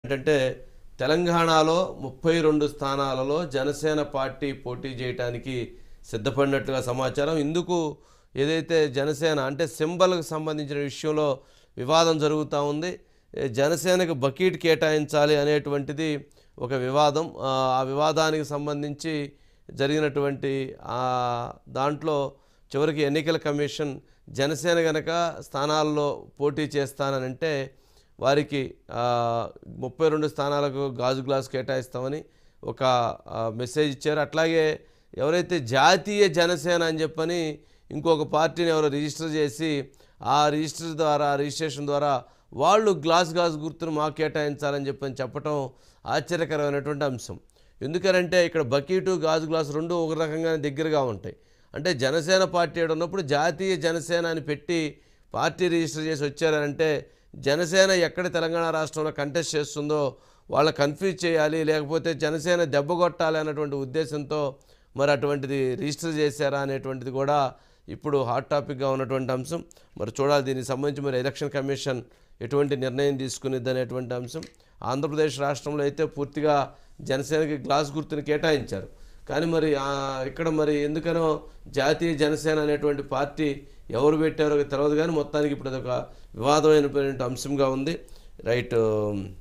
ఏంటంటే తెలంగాణలో ముప్పై రెండు స్థానాలలో జనసేన పార్టీ పోటీ చేయడానికి సిద్ధపడినట్లుగా సమాచారం ఇందుకు ఏదైతే జనసేన అంటే సింబల్కి సంబంధించిన విషయంలో వివాదం జరుగుతూ ఉంది ఏ జనసేనకు బకీట్ కేటాయించాలి అనేటువంటిది ఒక వివాదం ఆ ఆ వివాదానికి సంబంధించి జరిగినటువంటి ఆ దాంట్లో చివరికి ఎన్నికల కమిషన్ జనసేన గనక స్థానాల్లో పోటీ చేస్తానంటే వారికి ఆ, ముప్పై రెండు స్థానాలకు గాజు గ్లాస్ కేటాయిస్తామని ఒక ఆ, మెసేజ్ ఇచ్చారు అట్లాగే ఎవరైతే జాతీయ జనసేన అని చెప్పని ఇంకొక పార్టీని ఎవరో రిజిస్టర్ చేసి ఆ రిజిస్టర్ ద్వారా రిజిస్ట్రేషన్ ద్వారా వాళ్ళు గ్లాస్ గాజు గుర్తును మాకు కేటాయించాలని చెప్పని చెప్పటం ఆశ్చర్యకరమైనటువంటి అంశం ఎందుకనంటే ఇక్కడ బకీటు గాజు గ్లాస్ రెండు ఒక రకంగానే దగ్గరగా ఉంటాయి అంటే జనసేన పార్టీ ఏడు ఉన్నప్పుడు జాతీయ జనసేన అని పెట్టి పార్టీ రిజిస్టర్ చేసి వచ్చారంటే జనసేన ఎక్కడ తెలంగాణ రాష్ట్రంలో కంటెస్ట్ చేస్తుందో వాళ్ళ కన్ఫ్యూజ్ చేయాలి లేకపోతే జనసేన దెబ్బ కొట్టాలి అన్నటువంటి ఉద్దేశంతో మరి అటువంటిది రిజిస్టర్ చేశారా అనేటువంటిది కూడా ఇప్పుడు హాట్ టాపిక్గా ఉన్నటువంటి అంశం మరి చూడాలి దీనికి సంబంధించి మరి ఎలక్షన్ కమిషన్ ఎటువంటి నిర్ణయం తీసుకునిద్ది అనేటువంటి అంశం ఆంధ్రప్రదేశ్ రాష్ట్రంలో అయితే పూర్తిగా జనసేనకి గ్లాస్ గుర్తుని కేటాయించారు కానీ మరి ఆ, ఇక్కడ మరి ఎందుకనో జాతీయ జనసేన అనేటువంటి పార్టీ ఎవరు పెట్టారో తెలియదు కానీ మొత్తానికి ఇప్పుడు అదొక వివాదమైనటువంటి అంశంగా ఉంది రైట్